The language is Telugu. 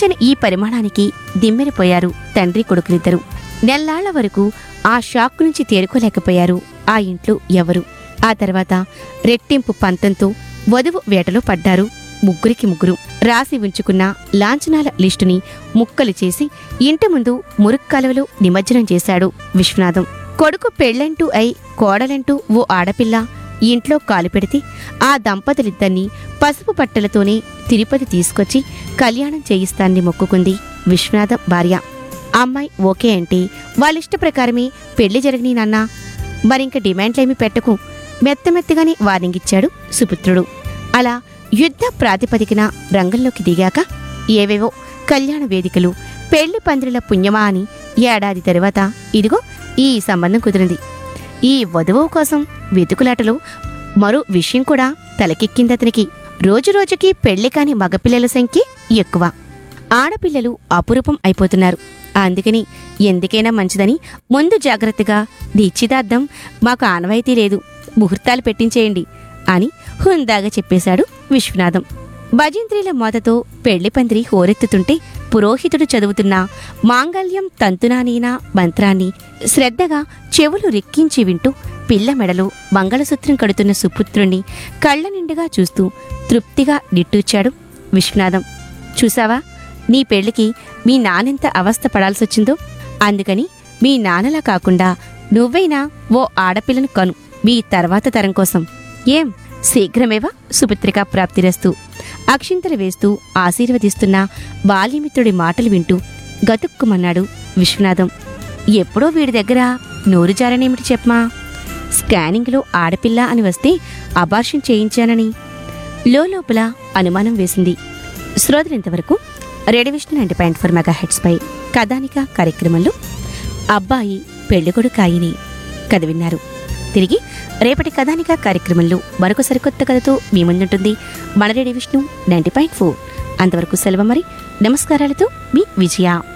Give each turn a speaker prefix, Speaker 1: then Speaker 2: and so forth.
Speaker 1: ఊహించని ఈ పరిమాణానికి దిమ్మెరిపోయారు తండ్రి కొడుకులిద్దరూ నెల్లాళ్ల వరకు ఆ షాక్ నుంచి తేరుకోలేకపోయారు ఆ ఇంట్లో ఎవరు ఆ తర్వాత రెట్టింపు పంతంతో వధువు వేటలో పడ్డారు ముగ్గురికి ముగ్గురు రాసి ఉంచుకున్న లాంఛనాల లిస్టుని ముక్కలు చేసి ఇంటి ముందు మురుక్కలవలో నిమజ్జనం చేశాడు విశ్వనాథం కొడుకు పెళ్ళంటూ అయి కోడలంటూ ఓ ఆడపిల్ల ఇంట్లో కాలు పెడితే ఆ దంపతులిద్దరినీ పసుపు పట్టలతోనే తిరుపతి తీసుకొచ్చి కళ్యాణం చేయిస్తానని మొక్కుకుంది విశ్వనాథం భార్య అమ్మాయి ఓకే అంటే వాళ్ళిష్ట ప్రకారమే పెళ్లి జరగని నాన్న మరింక డిమాండ్లేమీ పెట్టకు మెత్తమెత్తగానే వార్నింగ్ ఇచ్చాడు సుపుత్రుడు అలా యుద్ధ ప్రాతిపదికన రంగంలోకి దిగాక ఏవేవో కళ్యాణ వేదికలు పెళ్లి పందిరిల పుణ్యమా అని ఏడాది తరువాత ఇదిగో ఈ సంబంధం కుదిరింది ఈ వధువు కోసం వెతుకులాటలో మరో విషయం కూడా తలకెక్కిందతనికి రోజురోజుకి పెళ్లి కాని మగపిల్లల సంఖ్య ఎక్కువ ఆడపిల్లలు అపురూపం అయిపోతున్నారు అందుకని ఎందుకైనా మంచిదని ముందు జాగ్రత్తగా నిశ్చితార్థం మాకు ఆనవాయితీ లేదు ముహూర్తాలు పెట్టించేయండి అని హుందాగా చెప్పేశాడు విశ్వనాథం భజంత్రీల మోతతో పెళ్లి పందిరి హోరెత్తుతుంటే పురోహితుడు చదువుతున్న మాంగళ్యం తంతునానీనా మంత్రాన్ని శ్రద్ధగా చెవులు రెక్కించి వింటూ పిల్ల మెడలో మంగళసూత్రం కడుతున్న సుపుత్రుణ్ణి కళ్ళ నిండుగా చూస్తూ తృప్తిగా నిట్టూచాడు విశ్వనాథం చూసావా నీ పెళ్లికి మీ నానెంత అవస్థ పడాల్సొచ్చిందో అందుకని మీ నాన్నలా కాకుండా నువ్వైనా ఓ ఆడపిల్లను కను మీ తర్వాత తరం కోసం ఏం శీఘ్రమేవా సుపుత్రిక ప్రాప్తిరస్తూ అక్షింతలు వేస్తూ ఆశీర్వదిస్తున్న బాల్యమిత్రుడి మాటలు వింటూ గతుక్కుమన్నాడు విశ్వనాథం ఎప్పుడో వీడి దగ్గర నోరు జారనేమిటి చెప్పమా స్కానింగ్లో ఆడపిల్ల అని వస్తే అబార్షన్ చేయించానని లోపల అనుమానం వేసింది శ్రోతలింతవరకు radio Vishnu ninety point four mega హెడ్స్పై కథానిక కార్యక్రమంలో అబ్బాయి పెళ్ళికొడుకాయిని కథ విన్నారు తిరిగి రేపటి కథానిక కార్యక్రమంలో మరొక సరికొత్త కథతో మీ ముందుంటుంది మన radio Vishnu ninety point four అంతవరకు సెలవు మరి నమస్కారాలతో మీ విజయ